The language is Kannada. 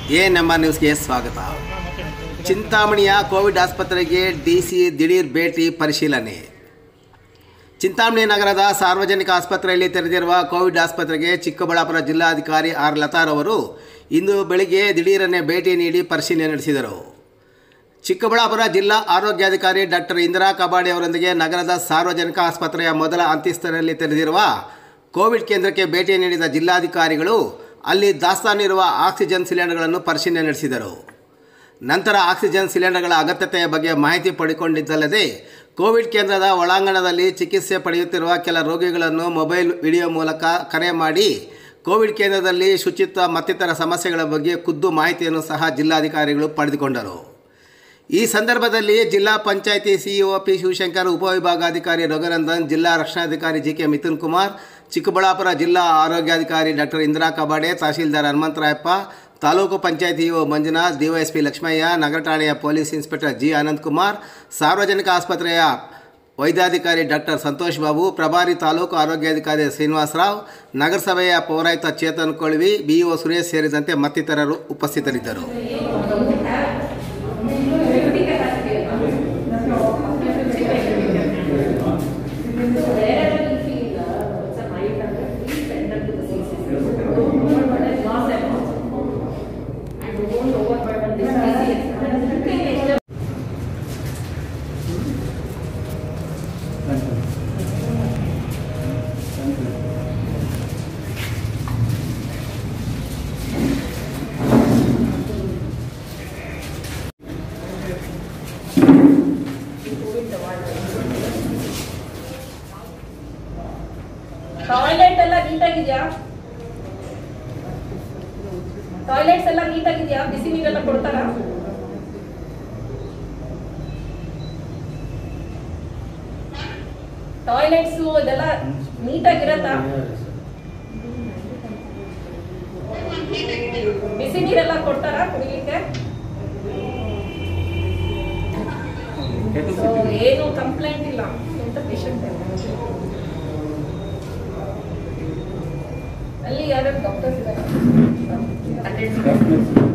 ಎ ನಂಬರ್ ನ್ಯೂಸ್ಗೆ ಸ್ವಾಗತ ಚಿಂತಾಮಣಿಯ ಕೋವಿಡ್ ಆಸ್ಪತ್ರೆಗೆ ಡಿಸಿ ದಿಢೀರ್ ಭೇಟಿ ಪರಿಶೀಲನೆ ಚಿಂತಾಮಣಿ ನಗರದ ಸಾರ್ವಜನಿಕ ಆಸ್ಪತ್ರೆಯಲ್ಲಿ ತೆರೆದಿರುವ ಕೋವಿಡ್ ಆಸ್ಪತ್ರೆಗೆ ಚಿಕ್ಕಬಳ್ಳಾಪುರ ಜಿಲ್ಲಾಧಿಕಾರಿ ಆರ್ ಲತಾರವರು ಇಂದು ಬೆಳಿಗ್ಗೆ ದಿಢೀರನ್ನೇ ಭೇಟಿ ನೀಡಿ ಪರಿಶೀಲನೆ ನಡೆಸಿದರು ಚಿಕ್ಕಬಳ್ಳಾಪುರ ಜಿಲ್ಲಾ ಆರೋಗ್ಯಾಧಿಕಾರಿ ಡಾಕ್ಟರ್ ಇಂದಿರಾ ಕಬಾಡಿ ಅವರೊಂದಿಗೆ ನಗರದ ಸಾರ್ವಜನಿಕ ಆಸ್ಪತ್ರೆಯ ಮೊದಲ ಅಂತಸ್ತರಲ್ಲಿ ತೆರೆದಿರುವ ಕೋವಿಡ್ ಕೇಂದ್ರಕ್ಕೆ ಭೇಟಿ ನೀಡಿದ ಜಿಲ್ಲಾಧಿಕಾರಿಗಳು ಅಲ್ಲಿ ದಾಸ್ತಾನಿರುವ ಆಕ್ಸಿಜನ್ ಸಿಲಿಂಡರ್ಗಳನ್ನು ಪರಿಶೀಲನೆ ನಡೆಸಿದರು ನಂತರ ಆಕ್ಸಿಜನ್ ಸಿಲಿಂಡರ್ಗಳ ಅಗತ್ಯತೆಯ ಬಗ್ಗೆ ಮಾಹಿತಿ ಪಡೆದುಕೊಂಡಿದ್ದಲ್ಲದೆ ಕೋವಿಡ್ ಕೇಂದ್ರದ ಒಳಾಂಗಣದಲ್ಲಿ ಚಿಕಿತ್ಸೆ ಪಡೆಯುತ್ತಿರುವ ಕೆಲ ರೋಗಿಗಳನ್ನು ಮೊಬೈಲ್ ವಿಡಿಯೋ ಮೂಲಕ ಕರೆ ಮಾಡಿ ಕೋವಿಡ್ ಕೇಂದ್ರದಲ್ಲಿ ಶುಚಿತ್ವ ಮತ್ತಿತರ ಸಮಸ್ಯೆಗಳ ಬಗ್ಗೆ ಖುದ್ದು ಮಾಹಿತಿಯನ್ನು ಸಹ ಜಿಲ್ಲಾಧಿಕಾರಿಗಳು ಪಡೆದುಕೊಂಡರು ಈ ಸಂದರ್ಭದಲ್ಲಿ ಜಿಲ್ಲಾ ಪಂಚಾಯಿತಿ ಸಿಇಒ ಪಿ ಶಿವಶಂಕರ್ ಉಪವಿಭಾಗಾಧಿಕಾರಿ ರಘುನಂದನ್ ಜಿಲ್ಲಾ ರಕ್ಷಣಾಧಿಕಾರಿ ಜಿ ಕೆ ಮಿಥುನ್ ಕುಮಾರ್ ಚಿಕ್ಕಬಳ್ಳಾಪುರ ಜಿಲ್ಲಾ ಆರೋಗ್ಯಾಧಿಕಾರಿ doctor Indira Kabade tahsildar Hanumantharayappa taluk panchayat EO Manjunath DYSP Lakshmaiah ನಗರ ಠಾಣೆಯ ಪೊಲೀಸ್ ಇನ್ಸ್ಪೆಕ್ಟರ್ ಜಿ ಅನಂತಕುಮಾರ್ ಸಾರ್ವಜನಿಕ ಆಸ್ಪತ್ರೆಯ ವೈದ್ಯಾಧಿಕಾರಿ ಡಾಕ್ಟರ್ ಸಂತೋಷ್ ಬಾಬು ಪ್ರಭಾರಿ ತಾಲೂಕು ಆರೋಗ್ಯಾಧಿಕಾರಿ ಶ್ರೀನಿವಾಸರಾವ್ ನಗರಸಭೆಯ ಪೌರಾಯುಕ್ತ ಚೇತನ್ ಕೊಳ್ವಿ ಬಿಇಒ ಸುರೇಶ್ ಸೇರಿದಂತೆ ಮತ್ತಿತರರು ಉಪಸ್ಥಿತರಿದ್ದರು ಟಾಯ್ಲೆಟ್ ಎಲ್ಲ ನೀಟಾಗಿದ್ಯಾ ಟಾಯ್ಲೆಟ್ಸ್ ಎಲ್ಲ ನೀಟಾಗಿದ್ಯಾ ಬಿಸಿ ನೀರೆಲ್ಲ ಕೊಡ್ತಾರಾ ಟಾಯ್ಲೆಟ್ಸ್ ಇದೆಲ್ಲ ನೀಟಾಗಿರತ್ತಾ ಬಿಸಿ ನೀರೆಲ್ಲ ಕೊಡ್ತಾರಾ ಕುಡಿಲಿಕ್ಕೆ So, ಏನು ಕಂಪ್ಲೇಂಟ್ ಇಲ್ಲ ಎಂತ ಪೇಷಂಟ್ ಅಲ್ಲಿ ಯಾರು ಡಾಕ್ಟರ್ಸ್ ಇದ್ದಾರೆ